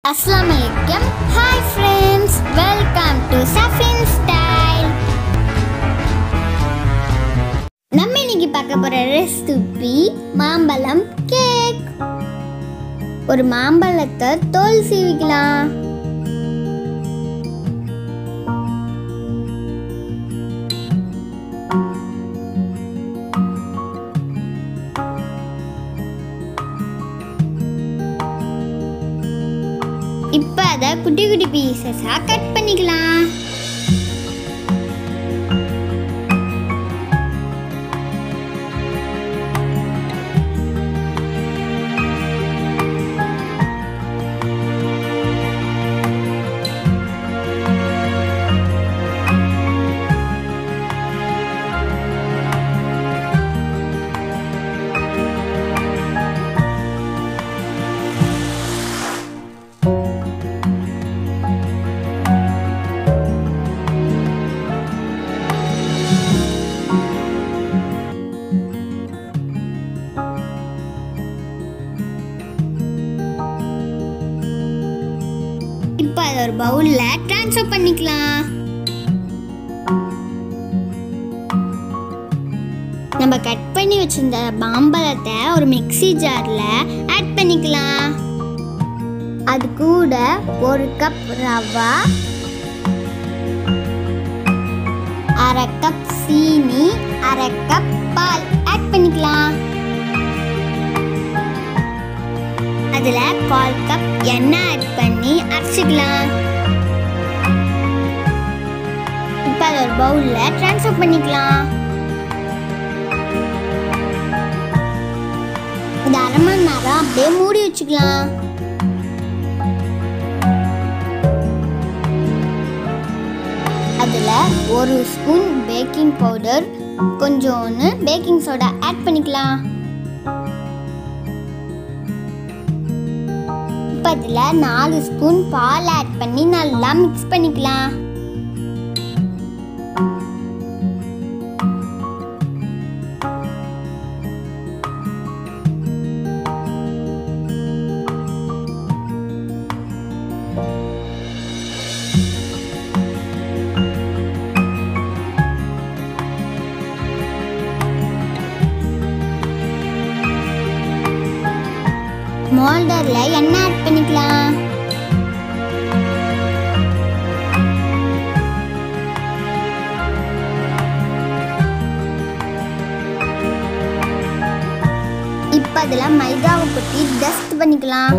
அஸ்லாம் வலைக்கம் hi friends welcome to Safin style நம்ம இன்னைக்கு பார்க்க போற ரெசிபி மாம்பழம் கேக் ஒரு மாம்பழத்தை தோல் சீவிக்கலாம் இப்போ அதை குட்டி குட்டி பீசஸாக கட் பண்ணிக்கலாம் இப்போ அதை ஒரு பவுலில் ட்ரான்ஸ்ஃபர் பண்ணிக்கலாம் நம்ம கட் பண்ணி வச்சிருந்த மாம்பழத்தை ஒரு மிக்ஸி ஜாரில் ஆட் பண்ணிக்கலாம் அது கூட ஒரு கப் ரவா அரை கப் சீனி அரை கப் பால் ஆட் பண்ணிக்கலாம் அதுல கால் கப் எண்ணெய் ஆட் பண்ணி அரைச்சிக்கலாம் இப்போ அதை ஒரு பவுல்ல ட்ரான்ஸ்ஃபர் பண்ணிக்கலாம் இது அரை மணி நேரம் அப்படியே மூடி வச்சுக்கலாம் அதுல ஒரு ஸ்பூன் பேக்கிங் பவுடர் கொஞ்சோன்னு பேக்கிங் சோடா ஆட் பண்ணிக்கலாம் இப்போ அதில் நாலு ஸ்பூன் பால் ஆட் பண்ணி நல்லா மிக்ஸ் பண்ணிக்கலாம் மோல்டர்ல எண்ணெய் ஆட் பண்ணிக்கலாம் இப்போ அதில் மைதாவை கொட்டி டஸ்ட் பண்ணிக்கலாம்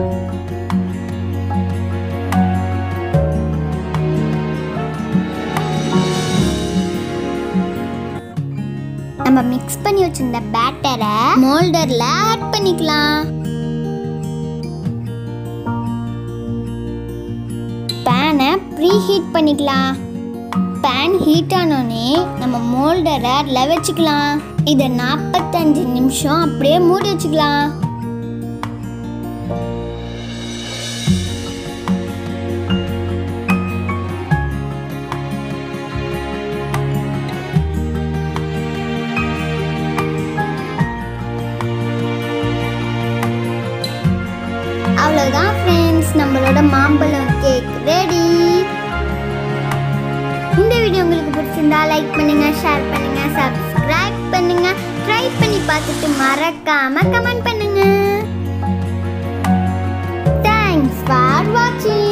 நம்ம மிக்ஸ் பண்ணி வச்சிருந்த பேட்டரை மோல்டர்ல ஆட் பண்ணிக்கலாம் பேனை ப்ரீ ஹீட் பண்ணிக்கலாம் பேன் ஹீட் ஆனோடனே நம்ம மோல்டரை அதில் வச்சுக்கலாம் இதை நாற்பத்தஞ்சு நிமிஷம் அப்படியே மூடி வச்சுக்கலாம் அவ்வளோதான் ஃப்ரெண்ட்ஸ் நம்மளோட மாம்பழம் கேக் ரெடி இந்த வீடியோ உங்களுக்கு பிடிச்சிருந்தா லைக் பண்ணுங்க ஷேர் பண்ணுங்க சப்ஸ்கிரைப் பண்ணுங்க ட்ரை பண்ணி பார்த்துட்டு மறக்காம கமெண்ட் பண்ணுங்க தேங்க்ஸ் ஃபார் வாட்சிங்